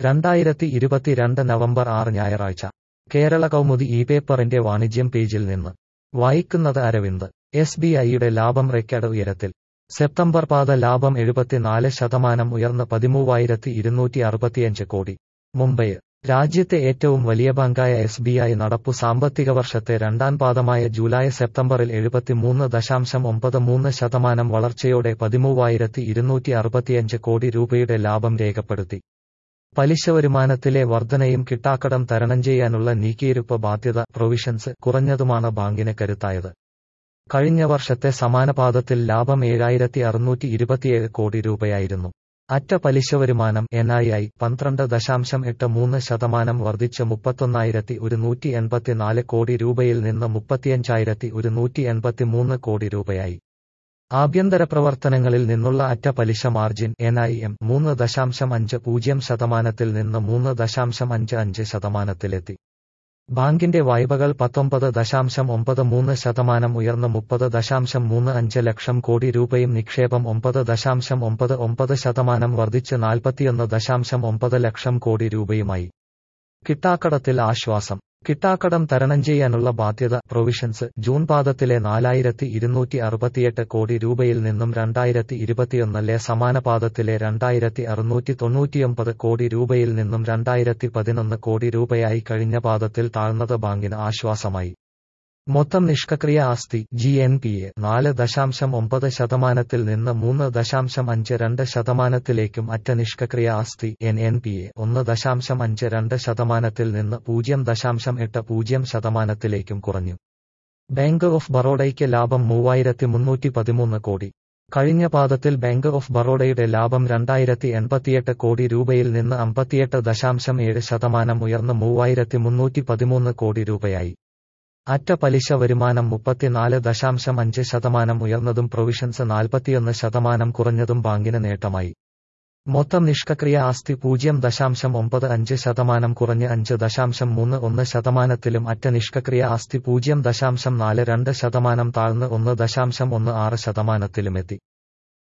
രണ്ടായിരത്തി ഇരുപത്തിരണ്ട് നവംബർ ആറ് ഞായറാഴ്ച കേരള കൗമുദി ഇ പേപ്പറിന്റെ വാണിജ്യം പേജിൽ നിന്ന് വായിക്കുന്നത് അരവിന്ദ് എസ് ബി ഐയുടെ ലാഭം റെക്കോർഡ് ഉയരത്തിൽ സെപ്റ്റംബർ പാത ലാഭം എഴുപത്തിനാല് ശതമാനം ഉയർന്ന് പതിമൂവായിരത്തി ഇരുന്നൂറ്റി അറുപത്തിയഞ്ച് കോടി മുംബൈ രാജ്യത്തെ ഏറ്റവും വലിയ ബാങ്കായ എസ് ബി ഐ നടപ്പു സാമ്പത്തിക വർഷത്തെ രണ്ടാം പാദമായ ജൂലൈ സെപ്റ്റംബറിൽ എഴുപത്തിമൂന്ന് ദശാംശം ഒമ്പത് മൂന്ന് ശതമാനം വളർച്ചയോടെ പതിമൂവായിരത്തി ഇരുന്നൂറ്റി അറുപത്തിയഞ്ച് കോടി രൂപയുടെ ലാഭം രേഖപ്പെടുത്തി പലിശ വരുമാനത്തിലെ വർധനയും കിട്ടാക്കടം തരണം ചെയ്യാനുള്ള നീക്കിയിരുപ്പ് ബാധ്യത പ്രൊവിഷൻസ് കുറഞ്ഞതുമാണ് ബാങ്കിന് കരുത്തായത് കഴിഞ്ഞ വർഷത്തെ സമാന പാദത്തിൽ ലാഭം ഏഴായിരത്തി അറുന്നൂറ്റി ഇരുപത്തിയേഴ് കോടി രൂപയായിരുന്നു അറ്റ പലിശ വരുമാനം എൻ ഐ ഐ പന്ത്രണ്ട് ദശാംശം എട്ട് മൂന്ന് ശതമാനം വർദ്ധിച്ച് മുപ്പത്തൊന്നായിരത്തി ഒരുന്നൂറ്റി എൺപത്തിനാല് കോടി രൂപയിൽ നിന്ന് മുപ്പത്തിയഞ്ചായിരത്തി ഒരുന്നൂറ്റി എൺപത്തിമൂന്ന് കോടി രൂപയായി ആഭ്യന്തര പ്രവർത്തനങ്ങളിൽ നിന്നുള്ള അറ്റ പലിശ മാർജിൻ എൻ ഐ എം മൂന്ന് ദശാംശം അഞ്ച് പൂജ്യം ശതമാനത്തിൽ നിന്ന് മൂന്ന് ദശാംശം അഞ്ച് അഞ്ച് ശതമാനത്തിലെത്തി ബാങ്കിന്റെ വായ്പകൾ പത്തൊമ്പത് ദശാംശം ഒമ്പത് മൂന്ന് ശതമാനം ഉയർന്ന് മുപ്പത് ദശാംശം മൂന്ന് അഞ്ച് ലക്ഷം കോടി രൂപയും നിക്ഷേപം ഒമ്പത് ദശാംശം ഒമ്പത് ഒമ്പത് ശതമാനം വർദ്ധിച്ച് നാൽപ്പത്തിയൊന്ന് ദശാംശം ഒമ്പത് ലക്ഷം കോടി രൂപയുമായി കിട്ടാക്കടത്തിൽ ആശ്വാസം കിട്ടാക്കടം തരണം ചെയ്യാനുള്ള ബാധ്യത പ്രൊവിഷൻസ് ജൂൺ പാദത്തിലെ നാലായിരത്തി ഇരുന്നൂറ്റി അറുപത്തിയെട്ട് കോടി രൂപയിൽ നിന്നും രണ്ടായിരത്തി ഇരുപത്തിയൊന്നിലെ സമാന പാദത്തിലെ രണ്ടായിരത്തി അറുന്നൂറ്റി തൊണ്ണൂറ്റിയൊമ്പത് കോടി രൂപയിൽ നിന്നും രണ്ടായിരത്തി പതിനൊന്ന് കോടി രൂപയായി കഴിഞ്ഞ പാദത്തിൽ താഴ്ന്നത് ബാങ്കിന് ആശ്വാസമായി മൊത്തം നിഷ്ക്രിയ ആസ്തി ജി എൻ പി എ നാല് ദശാംശം ഒമ്പത് ശതമാനത്തിൽ നിന്ന് മൂന്ന് ദശാംശം അഞ്ച് രണ്ട് ശതമാനത്തിലേക്കും അറ്റ നിഷ്ക്രിയ ആസ്തി എൻ എൻ പി എ ഒന്ന് ദശാംശം അഞ്ച് രണ്ട് ശതമാനത്തിൽ നിന്ന് പൂജ്യം ദശാംശം എട്ട് പൂജ്യം ശതമാനത്തിലേക്കും കുറഞ്ഞു ബാങ്ക് ഓഫ് ബറോഡയ്ക്ക് ലാഭം മൂവായിരത്തി മുന്നൂറ്റി പതിമൂന്ന് കോടി കഴിഞ്ഞ പാദത്തിൽ ബാങ്ക് ഓഫ് ബറോഡയുടെ ലാഭം രണ്ടായിരത്തി എൺപത്തിയെട്ട് കോടി രൂപയിൽ നിന്ന് അമ്പത്തിയെട്ട് ദശാംശം ഏഴ് ശതമാനം ഉയർന്ന് മൂവായിരത്തി മുന്നൂറ്റി പതിമൂന്ന് കോടി രൂപയായി അറ്റ പലിശ വരുമാനം മുപ്പത്തിനാല് ദശാംശം അഞ്ച് ശതമാനം ഉയർന്നതും പ്രൊവിഷൻസ് നാൽപ്പത്തിയൊന്ന് ശതമാനം കുറഞ്ഞതും ബാങ്കിന് നേട്ടമായി മൊത്തം നിഷ്ക്രിയ ആസ്തി പൂജ്യം ദശാംശം ഒമ്പത് അഞ്ച് ശതമാനം കുറഞ്ഞ് അഞ്ച് ദശാംശം മൂന്ന് ഒന്ന് ശതമാനത്തിലും അറ്റ നിഷ്ക്രിയ ആസ്തി പൂജ്യം ദശാംശം നാല് രണ്ട് ശതമാനം താഴ്ന്ന് ഒന്ന് ദശാംശം ഒന്ന് ആറ് ശതമാനത്തിലുമെത്തി